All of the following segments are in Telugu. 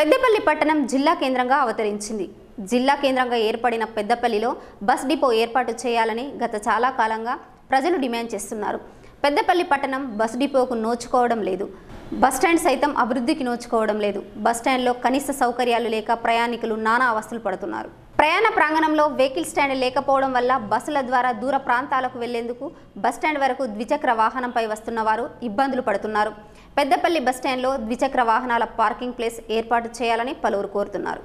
పెద్దపల్లి పట్టణం జిల్లా కేంద్రంగా అవతరించింది జిల్లా కేంద్రంగా ఏర్పడిన పెద్దపల్లిలో బస్ డిపో ఏర్పాటు చేయాలని గత చాలా కాలంగా ప్రజలు డిమాండ్ చేస్తున్నారు పెద్దపల్లి పట్టణం బస్ డిపోకు నోచుకోవడం లేదు బస్ స్టాండ్ సైతం అభివృద్ధికి నోచుకోవడం లేదు బస్ స్టాండ్లో కనీస సౌకర్యాలు లేక ప్రయాణికులు నానా అవస్థలు పడుతున్నారు ప్రయాణ ప్రాంగణంలో వెహికల్ స్టాండ్ లేకపోవడం వల్ల బస్సుల ద్వారా దూర ప్రాంతాలకు వెళ్లేందుకు బస్ స్టాండ్ వరకు ద్విచక్ర వాహనంపై వస్తున్న వారు ఇబ్బందులు పడుతున్నారు పెద్దపల్లి బస్ స్టాండ్లో ద్విచక్ర వాహనాల పార్కింగ్ ప్లేస్ ఏర్పాటు చేయాలని పలువురు కోరుతున్నారు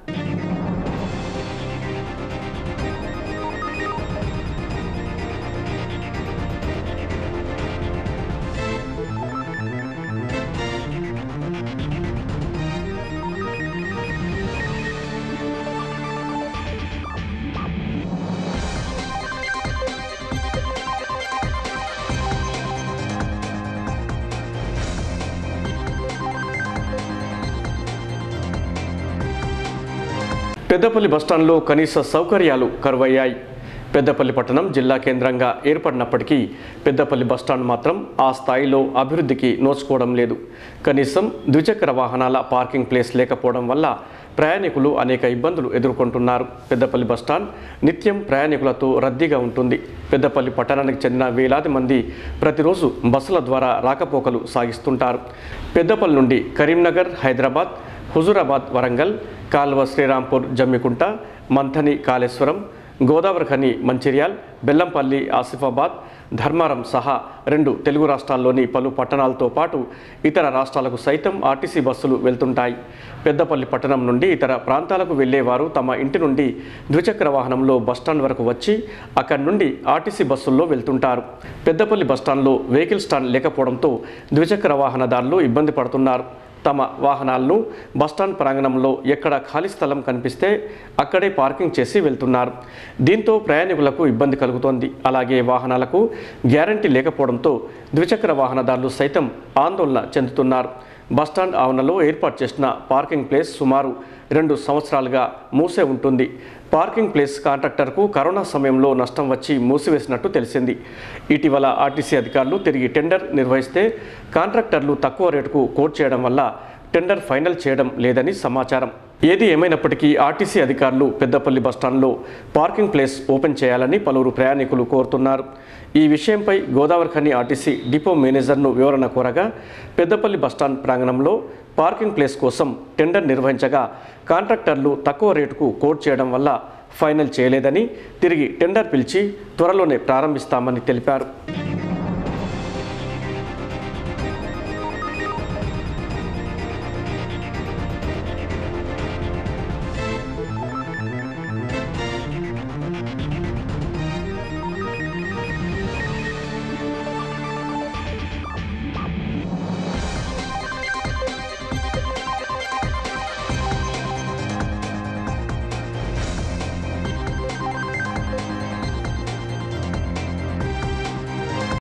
పెద్దపల్లి బస్టాండ్లో కనీస సౌకర్యాలు కరువయ్యాయి పెద్దపల్లి పట్టణం జిల్లా కేంద్రంగా ఏర్పడినప్పటికీ పెద్దపల్లి బస్టాండ్ మాత్రం ఆ స్థాయిలో అభివృద్ధికి నోచుకోవడం లేదు కనీసం ద్విచక్ర వాహనాల పార్కింగ్ ప్లేస్ లేకపోవడం వల్ల ప్రయాణికులు అనేక ఇబ్బందులు ఎదుర్కొంటున్నారు పెద్దపల్లి బస్టాండ్ నిత్యం ప్రయాణికులతో రద్దీగా ఉంటుంది పెద్దపల్లి పట్టణానికి చెందిన వేలాది మంది ప్రతిరోజు బస్సుల ద్వారా రాకపోకలు సాగిస్తుంటారు పెద్దపల్లి నుండి కరీంనగర్ హైదరాబాద్ హుజూరాబాద్ వరంగల్ కాల్వ శ్రీరాంపూర్ జమ్మికుంట మంథని కాళేశ్వరం గోదావరిఖని మంచిర్యాల్ బెల్లంపల్లి ఆసిఫాబాద్ ధర్మారం సహా రెండు తెలుగు రాష్ట్రాల్లోని పలు పట్టణాలతో పాటు ఇతర రాష్ట్రాలకు సైతం ఆర్టీసీ బస్సులు వెళ్తుంటాయి పెద్దపల్లి పట్టణం నుండి ఇతర ప్రాంతాలకు వెళ్లేవారు తమ ఇంటి నుండి ద్విచక్ర వాహనంలో బస్టాండ్ వరకు వచ్చి అక్కడి నుండి ఆర్టీసీ బస్సుల్లో వెళ్తుంటారు పెద్దపల్లి బస్టాండ్లో వెహికల్ స్టాండ్ లేకపోవడంతో ద్విచక్ర వాహనదారులు ఇబ్బంది పడుతున్నారు తమ వాహనాలను బస్టాండ్ ప్రాంగణంలో ఎక్కడ ఖాళీ స్థలం కనిపిస్తే అక్కడే పార్కింగ్ చేసి వెళ్తున్నారు దీంతో ప్రయాణికులకు ఇబ్బంది కలుగుతోంది అలాగే వాహనాలకు గ్యారంటీ లేకపోవడంతో ద్విచక్ర వాహనదారులు సైతం ఆందోళన చెందుతున్నారు బస్టాండ్ ఆవరణలో ఏర్పాటు చేసిన పార్కింగ్ ప్లేస్ సుమారు రెండు సంవత్సరాలుగా మూసే ఉంటుంది పార్కింగ్ ప్లేస్ కాంట్రాక్టర్కు కరోనా సమయంలో నష్టం వచ్చి మూసివేసినట్టు తెలిసింది ఇటీవల ఆర్టీసీ అధికారులు తిరిగి టెండర్ నిర్వహిస్తే కాంట్రాక్టర్లు తక్కువ రేటుకు కోట్ చేయడం వల్ల టెండర్ ఫైనల్ చేయడం లేదని సమాచారం ఏది ఏమైనప్పటికీ ఆర్టీసీ అధికారులు పెద్దపల్లి బస్టాండ్లో పార్కింగ్ ప్లేస్ ఓపెన్ చేయాలని పలువురు ప్రయాణికులు కోరుతున్నారు ఈ విషయంపై గోదావరిఖని ఆర్టీసీ డిపో మేనేజర్ను వివరణ కోరగా పెద్దపల్లి బస్టాండ్ ప్రాంగణంలో పార్కింగ్ ప్లేస్ కోసం టెండర్ నిర్వహించగా కాంట్రాక్టర్లు తక్కువ రేటుకు కోట్ చేయడం వల్ల ఫైనల్ చేయలేదని తిరిగి టెండర్ పిలిచి త్వరలోనే ప్రారంభిస్తామని తెలిపారు